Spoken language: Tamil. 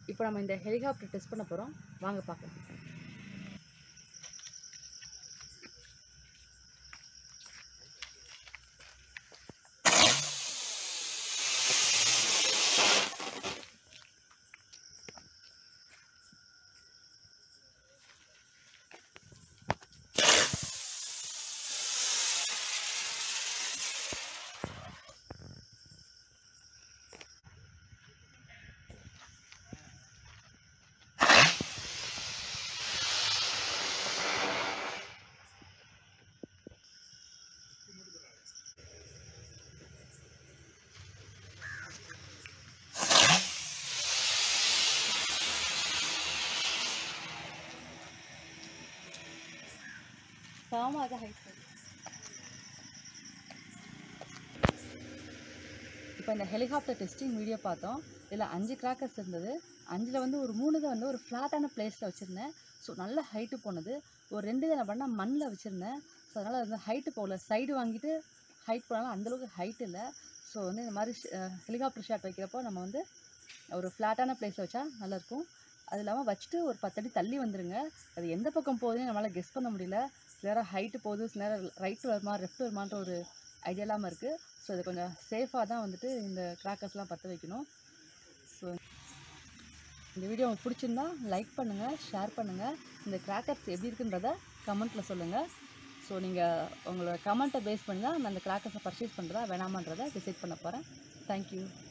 இப்போ நம்ம இந்த ஹெலிகாப்டர் டெஸ்ட் பண்ண போகிறோம் வாங்க பார்க்கலாம் சாமா அதை ஹைட் இப்போ இந்த ஹெலிகாப்டர் டெஸ்டிங் வீடியோ பார்த்தோம் இதில் அஞ்சு கிராக்கர்ஸ் இருந்தது அஞ்சில் வந்து ஒரு மூணு தான் வந்து ஒரு ஃப்ளாட்டான பிளேஸில் வச்சுருந்தேன் ஸோ நல்ல ஹைட்டு போனது ஒரு ரெண்டு தான் என்ன பண்ணால் மண்ணில் வச்சுருந்தேன் ஸோ அதனால் வந்து ஹைட்டு போகல சைடு வாங்கிட்டு ஹைட் போனாலும் அந்தளவுக்கு ஹைட் இல்லை ஸோ வந்து இந்த மாதிரி ஹெலிகாப்டர் ஷாட் வைக்கிறப்போ நம்ம வந்து ஒரு ஃப்ளாட்டான பிளேஸில் வச்சா நல்லாயிருக்கும் அது இல்லாமல் வச்சுட்டு ஒரு பத்தடி தள்ளி வந்துருங்க அது எந்த பக்கம் போகுதுன்னு நம்மளால் கெஸ் பண்ண முடியல சில நேரம் ஹைட்டு போகுது சில நேரம் ரைட் வருமா லெஃப்ட் வருமான்ற ஒரு ஐடியா இல்லாமல் இருக்குது ஸோ இது கொஞ்சம் சேஃபாக தான் வந்துட்டு இந்த கிராக்கர்ஸ்லாம் பற்ற வைக்கணும் ஸோ இந்த வீடியோ உங்களுக்கு பிடிச்சிருந்தா லைக் பண்ணுங்கள் ஷேர் பண்ணுங்கள் இந்த கிராக்கர்ஸ் எப்படி இருக்குன்றத கமெண்ட்டில் சொல்லுங்கள் ஸோ நீங்கள் உங்களோட கமெண்ட்டை பேஸ் பண்ணி தான் நான் அந்த கிராக்கர்ஸை பர்ச்சேஸ் பண்ணுறதா வேணாமான்றதை டிசைட் பண்ண போகிறேன் தேங்க்யூ